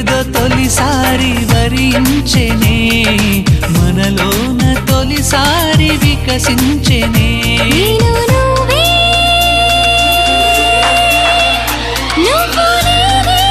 చూపేదో తొలిసారి వరించెనే మనలోన తొలిసారి వికసించెనే నేను నువ్వే నువ్వు నేనే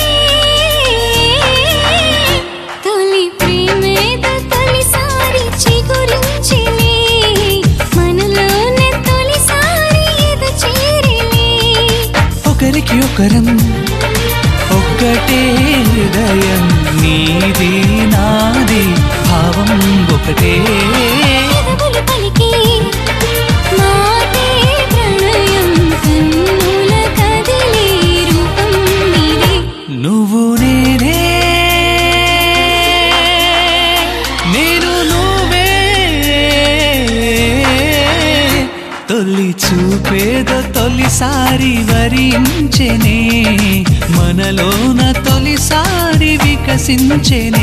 తొలి ప్రేమేదో తొలిసారి చిగురించిలే మనలోనే తొలిసారి ఎద చేరిలే ఒకరికి ఒకరం ఒక్కటే హృదయం నీది నాది భావం ఒకటే పెదవులు పలికే మాటే ప్రణయం కన్నుల కదిలే రూపం నీదే నువ్వు నేనే నేను నువ్వే తొలి చూపేదో తొలిసారి వరించెనే మనలోన తొలిసారి వికసించెనే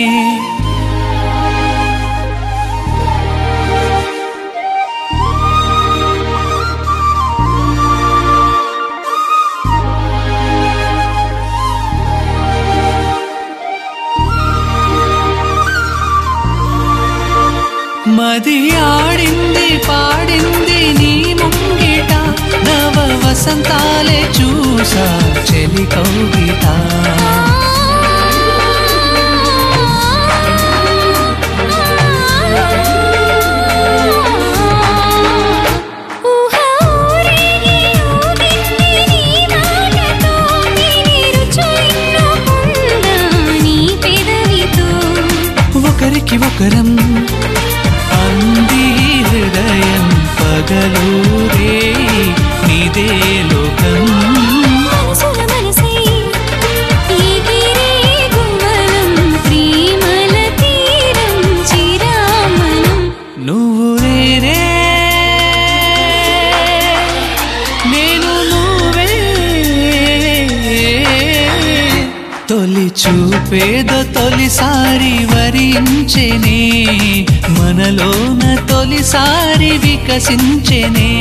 మది ఆడింది పాడింది నీ ముంగిట నవ వసంతాలే చూసా చెలి కౌగిట ఊహ ఊరేగి ఊగింది నీ మాటతో తిని రుచులెన్నో పొందా నీ పెదవితో ఒకరికి ఒకరం అంది హృదయం పగలూరే నీదే లోకం మనసుల మనసై ఎగిరే గువ్వలం ప్రేమల తీరం చిరామణం నువ్వు నేనే నేను నువ్వే తొలి చూపేదో తొలిసారి వరించెనే మనలోన తొలిసారి వికసించెనే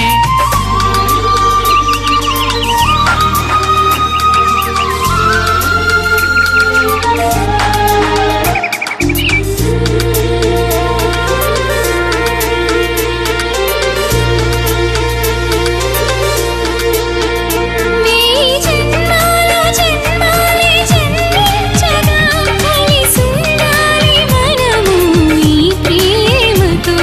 నీ జన్మాల జన్మాలే జన్మించగా కలిసుండాలి మనము ఈ ప్రేమతో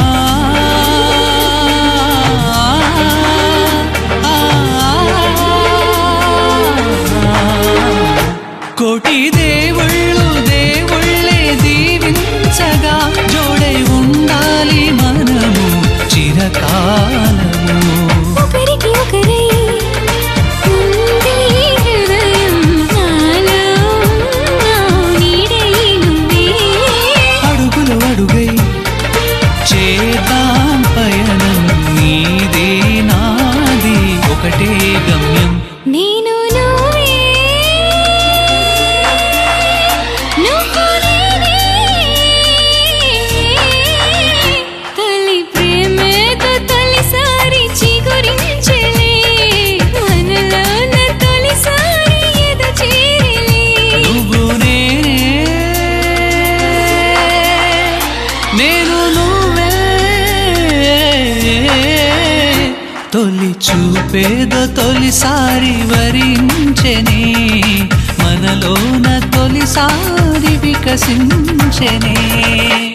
కోటి దేవుళ్ళు దేవుళ్ళే దీవించగా జోడై ఉండాలి మనము చిరకాలము ఒకరికి ఒకరై ఉంది హృదయం నాలో నా నీడై నువ్వే అడుగులు అడుగై చేద్దాం పయనం నీదే నాది ఒకటే గమ్యం నేను నువ్వే నువ్వు నేనే తొలి ప్రేమతో తొలిసారి చిగురించెలే మనలోన తొలిసారి ఎద చేరిలే నువ్వు నేనే నేను నువ్వే తొలి చూపేదో తొలిసారి వరించెనే మనలోన తొలిసారి వికసించెనే